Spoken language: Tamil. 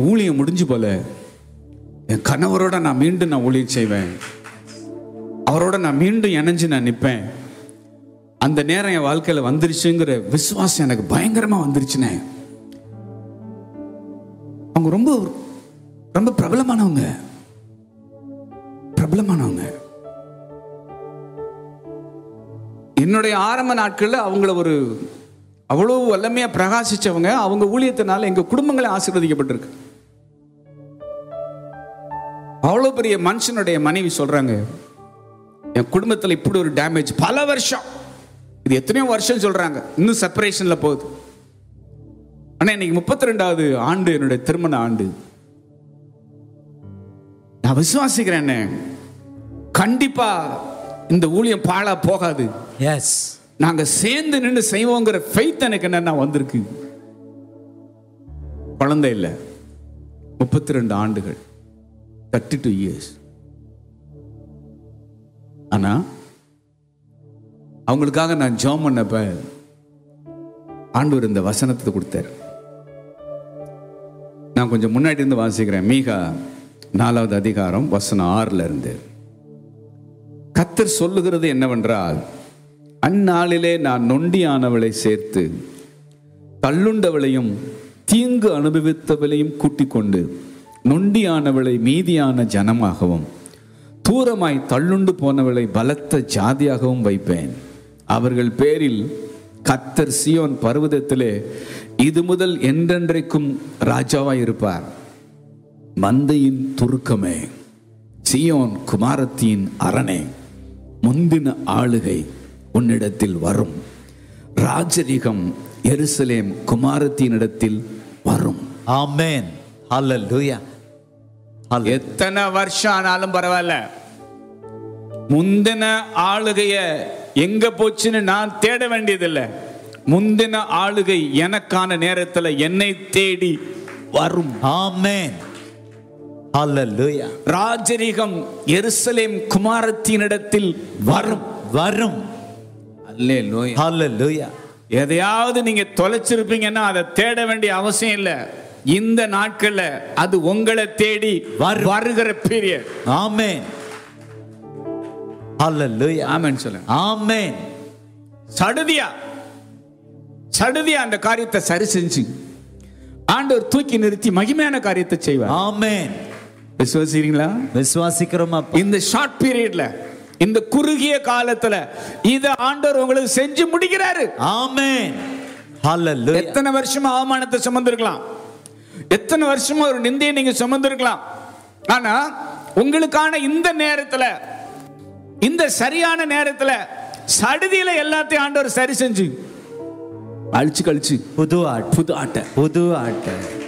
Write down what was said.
ஊழியம் முடிஞ்சு போல என் கணவரோட நான் மீண்டும் நான் ஊழியம் செய்வேன் அவரோட நான் மீண்டும் இணைஞ்சு நான் நிற்பேன் அந்த நேரம் என் வாழ்க்கையில வந்துருச்சுங்கிற விசுவாசம் எனக்கு பயங்கரமா வந்துருச்சுனே அவங்க ரொம்ப ரொம்ப பிரபலமானவங்க பிரபலமானவங்க என்னுடைய ஆரம்ப நாட்கள்ல அவங்கள ஒரு அவ்வளவு வல்லமையா பிரகாசிச்சவங்க அவங்க ஊழியத்தினால எங்க குடும்பங்களே ஆசீர்வதிக்கப்பட்டிருக்கு அவ்வளவு பெரிய மனுஷனுடைய மனைவி சொல்றாங்க என் குடும்பத்துல இப்படி ஒரு டேமேஜ் பல வருஷம் இது எத்தனையோ வருஷம் சொல்றாங்க இன்னும் செப்பரேஷன்ல போகுது ஆனா இன்னைக்கு முப்பத்தி ரெண்டாவது ஆண்டு என்னுடைய திருமண ஆண்டு நான் விசுவாசிக்கிறேன் கண்டிப்பா இந்த ஊழியம் பாழா போகாது எஸ் நாங்க சேர்ந்து நின்று செய்வோங்கிற ஃபெய்த் எனக்கு என்னன்னா வந்திருக்கு குழந்தை இல்லை முப்பத்தி ரெண்டு ஆண்டுகள் தேர்ட்டி டூ இயர்ஸ் ஆனா அவங்களுக்காக நான் ஜெபம் பண்ணப்ப ஆண்டவர் இந்த வசனத்தை கொடுத்தார் நான் கொஞ்சம் முன்னாடி இருந்து வாசிக்கிறேன் மீகா நாலாவது அதிகாரம் வசனம் ஆறுல இருந்து கத்தர் சொல்லுகிறது என்னவென்றால் அந்நாளிலே நான் நொண்டியானவளை சேர்த்து தள்ளுண்டவளையும் தீங்கு அனுபவித்தவளையும் கூட்டிக் கொண்டு நொண்டியானவளை மீதியான ஜனமாகவும் தூரமாய் தள்ளுண்டு போனவளை பலத்த ஜாதியாகவும் வைப்பேன் அவர்கள் பேரில் கத்தர் சியோன் பர்வதத்திலே இது முதல் என்றென்றைக்கும் ராஜாவாய் இருப்பார் மந்தையின் துருக்கமே சியோன் குமாரத்தின் அரணே முந்தின ஆளுகை உன்னிடத்தில் வரும் ராஜரிகம் எருசலேம் குமாரத்தினிடத்தில் வரும் ஆமென் ஹalleluya ஹalleluya எத்தனை வருஷம் ஆனாலும் பரவாயில்ல முந்தின ஆளுகைய எங்க போச்சுன்னு நான் தேட வேண்டியதில்லை முந்தின ஆளுகை எனக்கான நேரத்துல என்னை தேடி வரும் ஆமென் ஹalleluya ராஜரிகம் எருசலேம் குமாரத்தினிடத்தில் வரும் வரும் அல்லேலூயா ஹalleluya எதையாவது நீங்க தொலைச்சிருப்பீங்கன்னா அதை தேட வேண்டிய அவசியம் இல்லை இந்த நாட்கள்ல அது உங்களை தேடி வரும். வருகிற பீரியட் ஆமென் ஹalleluya ஆமென் சொல்லுங்க ஆமென் சடுதியா சடுதியா அந்த காரியத்தை சரி செஞ்சு ஆண்டவர் தூக்கி நிறுத்தி மகிமையான காரியத்தை செய்வார் ஆமென் விசுவாசிக்கிறீங்களா விசுவாசிக்கிறோம் அப்பா இந்த ஷார்ட் பீரியட்ல இந்த குறுகிய காலத்துல இத ஆண்டவர் உங்களுக்கு செஞ்சு முடிக்கிறாரு ஆமென் ஹalleluya எத்தனை வருஷமா அவமானத்தை சுமந்திருக்கலாம் எத்தனை வருஷமா ஒரு நிந்தையை நீங்க சுமந்திருக்கலாம் ஆனா உங்களுக்கான இந்த நேரத்துல இந்த சரியான நேரத்துல சடுதியில எல்லாத்தையும் ஆண்டவர் சரி செஞ்சு அழிச்சு கழிச்சு புது ஆட்டு புது ஆட்டை புது ஆட்டு